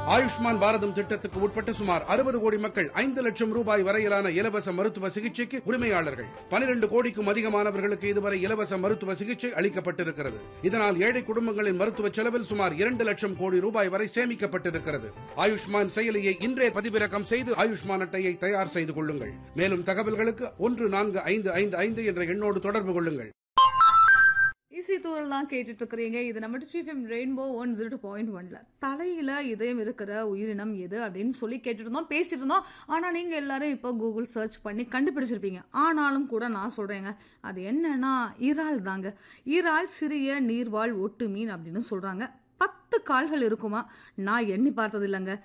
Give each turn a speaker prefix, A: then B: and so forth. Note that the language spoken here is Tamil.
A: ஆயுஷ்மான் பாரதம் திட்டத்துக்கு உட்பட்ட சுமார் அறுபது கோடி மக்கள் ஐந்து லட்சம் ரூபாய் வரையிலான இலவச மருத்துவ சிகிச்சைக்கு உரிமையாளர்கள் பனிரெண்டு கோடிக்கும் அதிகமானவர்களுக்கு இதுவரை இலவச மருத்துவ சிகிச்சை அளிக்கப்பட்டிருக்கிறது இதனால் ஏழை குடும்பங்களின் மருத்துவ செலவில் சுமார் இரண்டு லட்சம் கோடி ரூபாய் வரை சேமிக்கப்பட்டிருக்கிறது ஆயுஷ்மான் செயலியை இன்றே பதிவிறக்கம் செய்து ஆயுஷ்மான் அட்டையை தயார் செய்து கொள்ளுங்கள் மேலும் தகவல்களுக்கு ஒன்று நான்கு ஐந்து ஐந்து ஐந்து என்ற எண்ணோடு தொடர்பு கொள்ளுங்கள்
B: இசை தூரல் தான் கேட்டுட்டு இருக்கிறீங்க இது நம்ம T F M rainbow one zero two point ஒன்ல தலையில இதயம் இருக்கிற உயிரினம் எது அப்படின்னு சொல்லி கேட்டுட்டு இருந்தோம் பேசிட்டு இருந்தோம் ஆனா நீங்க எல்லாரும் இப்போ கூகுள் சர்ச் பண்ணி கண்டுபிடிச்சிருப்பீங்க ஆனாலும் கூட நான் சொல்றேங்க அது என்னன்னா இறால் தாங்க இறால் சிறிய நீர்வாழ் ஒட்டு மீன் அப்படின்னு சொல்றாங்க பத்து கால்கள் இருக்குமா நான் எண்ணி பார்த்தது இல்லைங்க